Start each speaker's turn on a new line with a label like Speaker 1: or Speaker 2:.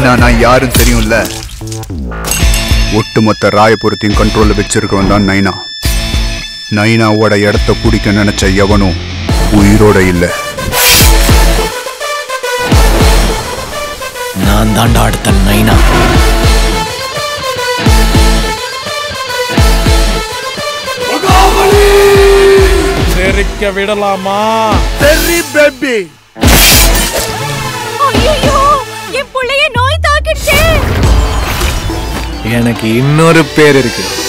Speaker 1: நைனா நான் யாருன்னு தெரியும்ல ஒட்டுமொத்த ராயபுரத்தையும் கண்ட்ரோல்ல வச்சிருக்கவன் தான் நைனா நைனாவோட இடத்த பிடிக்க நினைச்ச எவனும் உயிரோட இல்லை
Speaker 2: நான் தாண்டா அடுத்த நைனா
Speaker 3: தெரிக்க விடலாமா
Speaker 4: ஐயோ என் புள்ளைய நோய் தாக்கிடுச்சே
Speaker 2: எனக்கு இன்னொரு பேர் இருக்கு